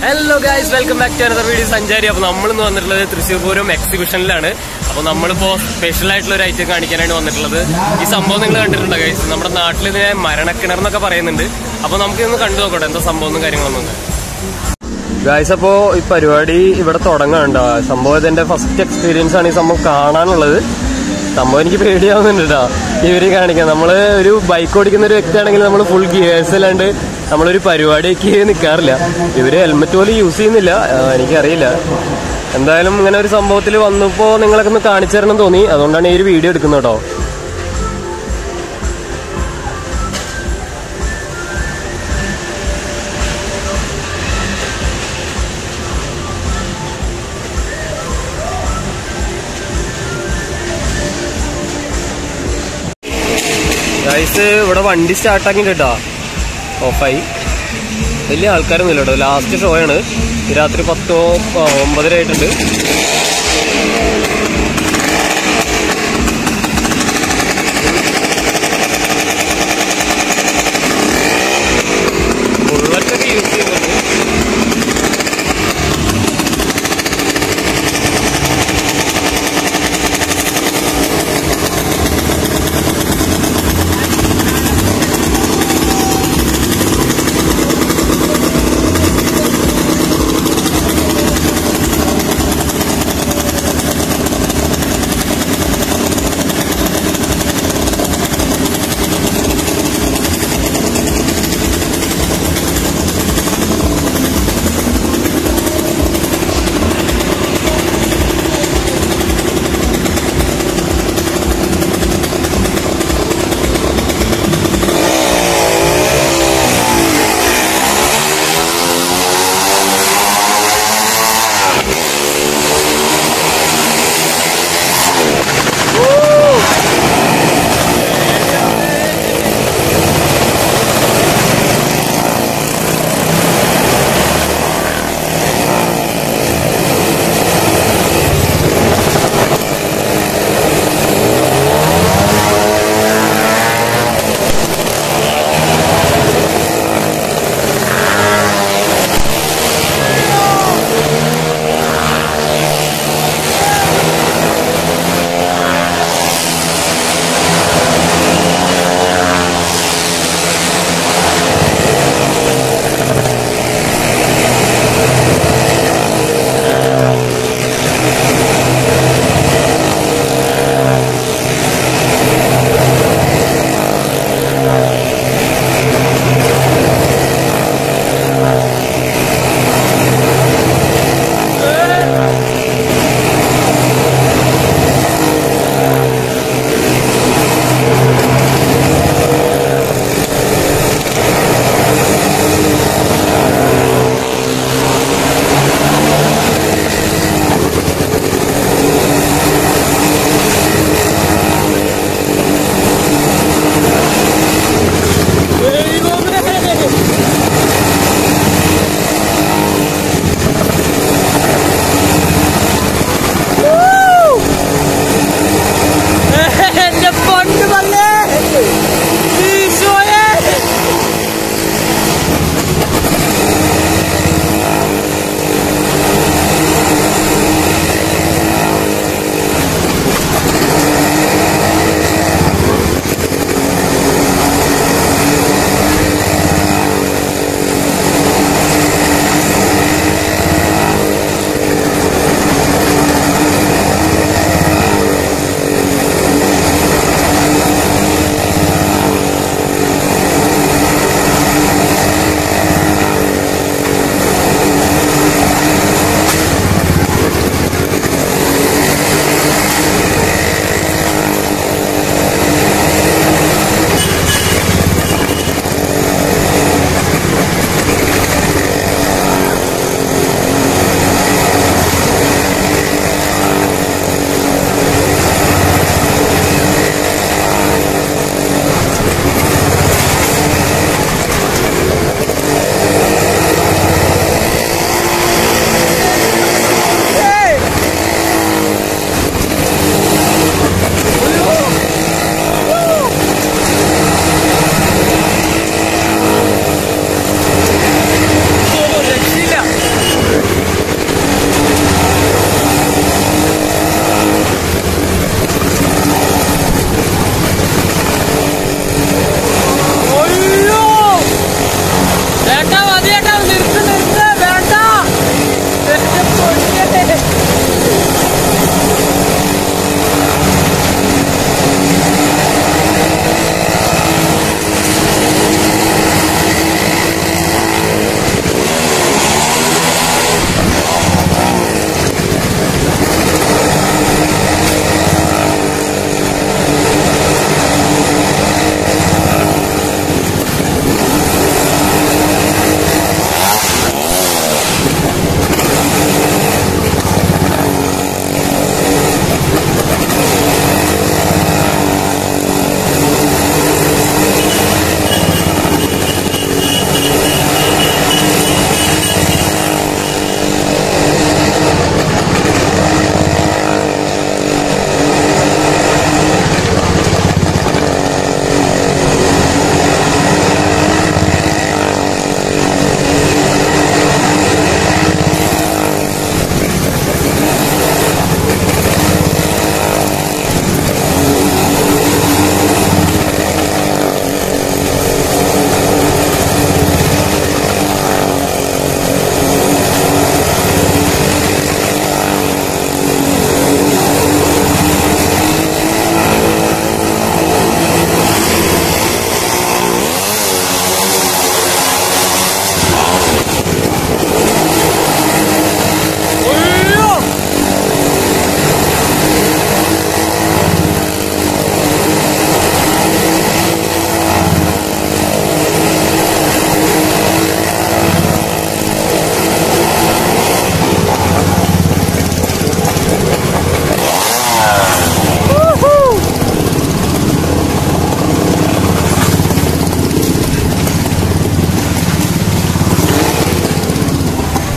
Hello guys welcome back to another video സഞ്ചാരി അപ്പൊ നമ്മളിന്ന് വന്നിട്ടുള്ളത് തൃശ്ശൂർ പൂരം എക്സിബിഷനിലാണ് അപ്പൊ നമ്മളിപ്പോ സ്പെഷ്യൽ ആയിട്ടുള്ള ഒരു ഐറ്റം കാണിക്കാനാണ് വന്നിട്ടുള്ളത് ഈ സംഭവം നിങ്ങൾ കണ്ടിട്ടുണ്ടോ ഗൈസ് നമ്മുടെ നാട്ടിൽ ഇതിനെ മരണക്കിണർ എന്നൊക്കെ പറയുന്നുണ്ട് അപ്പൊ നമുക്ക് ഇന്ന് കണ്ടു നോക്കട്ടെ എന്താ സംഭവം കാര്യങ്ങളൊന്നും ഗായ്സ് അപ്പോ ഈ പരിപാടി ഇവിടെ തുടങ്ങാണ്ട സംഭവം ഇതിന്റെ ഫസ്റ്റ് എക്സ്പീരിയൻസ് ആണ് ഈ സംഭവം കാണാനുള്ളത് സംഭവം എനിക്ക് പേടിയാവുന്നുണ്ട് കേട്ടോ ഇവര് കാണിക്കാൻ നമ്മള് ഒരു ബൈക്ക് ഓടിക്കുന്ന ഒരു വ്യക്തിയാണെങ്കിൽ നമ്മൾ ഫുൾ ഗിയേഴ്സ് അല്ലാണ്ട് നമ്മളൊരു പരിപാടിക്ക് നിൽക്കാറില്ല ഇവര് ഹെൽമെറ്റ് പോലും യൂസ് ചെയ്യുന്നില്ല ആ, എനിക്കറിയില്ല എന്തായാലും ഇങ്ങനെ ഒരു സംഭവത്തിൽ വന്നപ്പോ നിങ്ങളൊക്കെ ഒന്ന് കാണിച്ചു തരണം തോന്നി അതുകൊണ്ടാണ് ഈ ഒരു വീഡിയോ എടുക്കുന്നത് കേട്ടോ ഗൈസ് ഇവിടെ വണ്ടി സ്റ്റാർട്ടാക്കിണ്ട് കേട്ടോ ഓഫായി വലിയ ആൾക്കാരൊന്നും ഇല്ല കേട്ടോ ലാസ്റ്റ് ഷോ ആണ് ഈ രാത്രി പത്തോ ആ, ഒമ്പതര ആയിട്ടുണ്ട് ബുള്ളറ്റൊക്കെ യൂസ് ചെയ്യുന്നുണ്ട്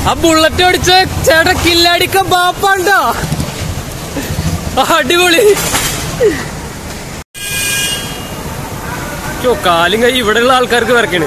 ആ ബുള്ളറ്റ് ഓടിച്ച ചേട്ടാ കില്ലടിക്ക ബാപ്പാണ്ടോ അടിപൊളി ചോ കാലും കൈ ഇവിടെയുള്ള ആൾക്കാർക്ക് വരക്കണ്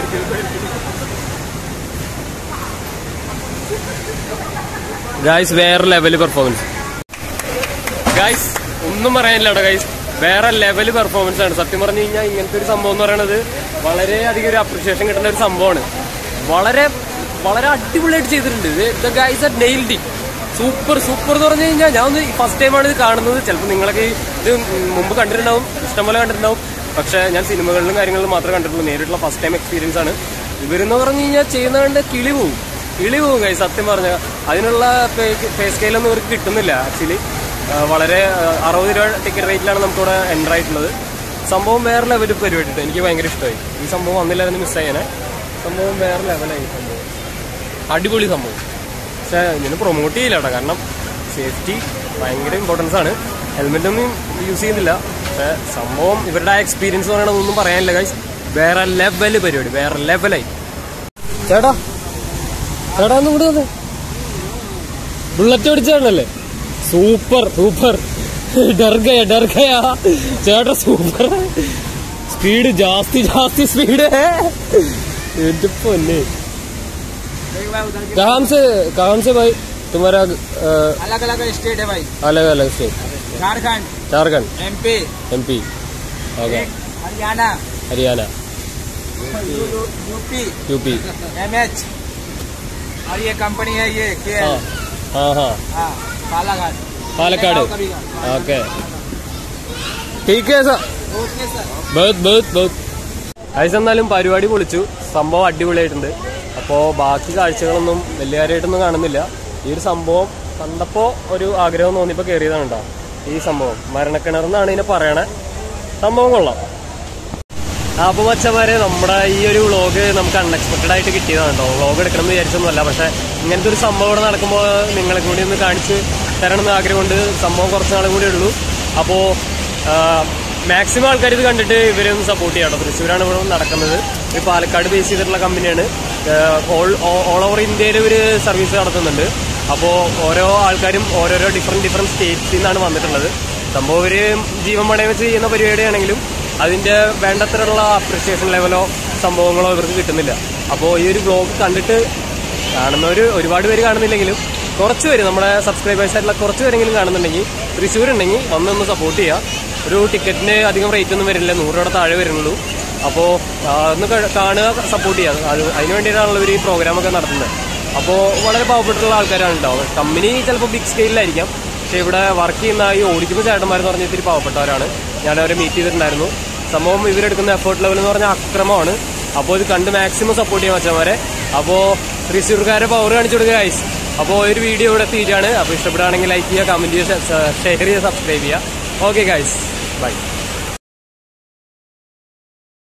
ഗായ്സ് വേറെ ലെവല് പെർഫോമൻസ് ഗായ്സ് ഒന്നും പറയാനില്ല കേട്ടോ ഗായ്സ് വേറെ ലെവല് പെർഫോമൻസ് ആണ് സത്യം പറഞ്ഞു കഴിഞ്ഞാൽ ഇങ്ങനത്തെ ഒരു സംഭവം എന്ന് പറയുന്നത് വളരെ അധികം ഒരു അപ്രിഷിയേഷൻ കിട്ടുന്ന ഒരു സംഭവമാണ് വളരെ വളരെ അടിപൊളിയായിട്ട് ചെയ്തിട്ടുണ്ട് ഗൈസ് നെയിൽഡി സൂപ്പർ സൂപ്പർ എന്ന് പറഞ്ഞു കഴിഞ്ഞാൽ ഞാൻ ഒന്ന് ഫസ്റ്റ് ടൈമാണ് ഇത് കാണുന്നത് ചിലപ്പോൾ നിങ്ങളൊക്കെ ഇത് മുമ്പ് കണ്ടിട്ടുണ്ടാവും ഇഷ്ടംപോലെ കണ്ടിട്ടുണ്ടാവും പക്ഷെ ഞാൻ സിനിമകളിലും കാര്യങ്ങളിലും മാത്രമേ കണ്ടിട്ടുള്ളൂ നേരിട്ടുള്ള ഫസ്റ്റ് ടൈം എക്സ്പീരിയൻസ് ആണ് ഇവരെന്ന് പറഞ്ഞു കഴിഞ്ഞാൽ ചെയ്യുന്ന കണ്ട് കിളി പോവും കിളി പോവും കൈ സത്യം പറഞ്ഞ അതിനുള്ള പേ സ്കെയിലൊന്നും ഇവർക്ക് കിട്ടുന്നില്ല ആക്ച്വലി വളരെ ആ, അറുപത് രൂപ ടിക്കറ്റ് റേറ്റിലാണ് നമുക്കിവിടെ എൻ്റർ ആയിട്ടുള്ളത് സംഭവം വേറെ ലെവൽ പരിപാടി കേട്ടോ. എനിക്ക് ഭയങ്കര ഇഷ്ടമായി ഈ സംഭവം വന്നില്ലായിരുന്നു മിസ്സായേനെ സംഭവം വേറെ ലെവലായി സംഭവം അടിപൊളി സംഭവം പക്ഷെ ഇതിന് പ്രൊമോട്ട് ചെയ്യില്ല കേട്ടോ കാരണം സേഫ്റ്റി ഭയങ്കര ഇമ്പോർട്ടൻസ് ആണ് ഹെൽമെറ്റ് ഒന്നും യൂസ് ചെയ്യുന്നില്ല പക്ഷെ സംഭവം ഇവരുടെ ആ എക്സ്പീരിയൻസ് പറയണത് ഒന്നും പറയാനില്ല ഗൈസ് വേറെ ലെവല് പരിപാടി വേറെ ലെവലായി ചേട്ടാ ചേട്ടാ ഒന്ന് ഇവിടെ വന്നേ ബുള്ളറ്റ് ഓടിച്ചാണല്ലേ സൂപ്പർ സൂപ്പർ ഡർഗയ ഡർഗയ ചേട്ടാ സൂപ്പർ സ്പീഡ് ജാസ്തി ജാസ്തി സ്പീഡ് എന്റെ പൊന്നെ कहाँ से कहाँ से भाई तुम्हारा अ, अलग अलग स्टेट है भाई अलग अलग state Jharkhand Jharkhand MP MP okay Haryana Haryana UP UP MH और ये कंपनी है ये के हाँ हाँ हाँ हाँ बालाघाट पालक्काड़ कभी ओके ठीक है सर ओके सर ബഹുത് ബഹുത് ബഹുത് ഐസ് എന്നാലും പരിപാടി പൊളിച്ചു സംഭവം അടിപൊളിയായിട്ടുണ്ട് അപ്പോൾ ബാക്കി കാഴ്ചകളൊന്നും വലിയ കാര്യമായിട്ടൊന്നും കാണുന്നില്ല ഈ ഒരു സംഭവം കണ്ടപ്പോൾ ഒരു ആഗ്രഹം തോന്നിയപ്പോൾ കയറിയതാണ് കേട്ടോ ഈ സംഭവം മരണക്കിണർ എന്നാണ് ഇതിനെ പറയണേ സംഭവം കൊള്ളാം ആ, അപ്പൊ മച്ചന്മാരെ നമ്മുടെ ഈ ഒരു വ്ളോഗ് നമുക്ക് അൺഎക്സ്പെക്ടഡ് ആയിട്ട് കിട്ടിയതാണ് കേട്ടോ വ്ളോഗ് എടുക്കണം എന്ന് വിചാരിച്ചൊന്നുമല്ല പക്ഷെ ഇങ്ങനത്തെ ഒരു സംഭവം ഇവിടെ നടക്കുമ്പോൾ നിങ്ങളെ കൂടി ഒന്ന് കാണിച്ച് തരണം എന്ന് ആഗ്രഹമുണ്ട് സംഭവം കുറച്ച് നാളും കൂടി ഉള്ളൂ അപ്പോൾ മാക്സിമം ആൾക്കാർ ഇത് കണ്ടിട്ട് ഇവരെ ഒന്ന് സപ്പോർട്ട് ചെയ്യാം കേട്ടോ തൃശ്ശൂരാണ് ഇവിടെ നടക്കുന്നത് ഒരു പാലക്കാട് ബേസ് ചെയ്തിട്ടുള്ള കമ്പനിയാണ് ഓൾ ഓൾ ഓവർ ഇന്ത്യയിൽ ഇവർ സർവീസ് നടത്തുന്നുണ്ട് അപ്പോൾ ഓരോ ആൾക്കാരും ഓരോരോ ഡിഫറെൻറ്റ് ഡിഫറെൻറ്റ് സ്റ്റേറ്റ്സിൽ നിന്നാണ് വന്നിട്ടുള്ളത് സംഭവം ഒരു ജീവൻ പണയം വെച്ച് ചെയ്യുന്ന പരിപാടിയാണെങ്കിലും അതിന്റെ വേണ്ടത്രയുള്ള അപ്രിസിയേഷൻ ലെവലോ സംഭവങ്ങളോ ഇവർക്ക് കിട്ടുന്നില്ല അപ്പോൾ ഈ ഒരു ബ്ലോഗ് കണ്ടിട്ട് കാണുന്നവർ ഒരുപാട് പേര് കാണുന്നില്ലെങ്കിലും കുറച്ച് പേര് നമ്മുടെ സബ്സ്ക്രൈബേഴ്സ് ആയിട്ടുള്ള കുറച്ച് പേരെങ്കിലും കാണുന്നുണ്ടെങ്കിൽ തൃശ്ശൂർ ഉണ്ടെങ്കിൽ വന്നൊന്ന് സപ്പോർട്ട് ചെയ്യുക ഒരു ടിക്കറ്റിന് അധികം റേറ്റ് ഒന്നും വരില്ല നൂറ് രൂപയുടെ താഴെ വരുന്നുള്ളൂ അപ്പോൾ ഒന്ന് ക- കാണുക സപ്പോർട്ട് ചെയ്യുക അത് അതിന് വേണ്ടിയിട്ടാണല്ലോ ഇവർ ഈ പ്രോഗ്രാമൊക്കെ നടത്തുന്നത് അപ്പോൾ വളരെ പാവപ്പെട്ടുള്ള ആൾക്കാരാണ് ഉണ്ടാവുക കമ്പനി ചിലപ്പോൾ ബിഗ് സ്കെയിലായിരിക്കാം പക്ഷെ ഇവിടെ വർക്ക് ചെയ്യുന്ന ഈ ഓടിക്കുന്ന ചേട്ടന്മാരെന്ന് പറഞ്ഞാൽ ഇത്തിരി പാവപ്പെട്ടവരാണ് ഞാൻ അവരെ മീറ്റ് ചെയ്തിട്ടുണ്ടായിരുന്നു സംഭവം ഇവരെടുക്കുന്ന എഫേർട്ട് ലെവൽ എന്ന് പറഞ്ഞാൽ അക്രമമാണ് അപ്പോൾ ഇത് കണ്ട് മാക്സിമം സപ്പോർട്ട് ചെയ്യാൻ വെച്ചവരെ അപ്പോൾ തൃശ്ശൂർക്കാരെ പവർ കാണിച്ചു കൊടുക്കുക ഗൈസ് അപ്പോൾ ഒരു വീഡിയോ ഇവിടെ എത്തിയിട്ടാണ് അപ്പോൾ ഇഷ്ടപ്പെടുകയാണെങ്കിൽ ലൈക്ക് ചെയ്യുക കമൻറ്റ് ചെയ്യുക ഷെയർ ചെയ്യുക സബ്സ്ക്രൈബ് ചെയ്യുക ഓക്കെ ഗൈസ് ബൈ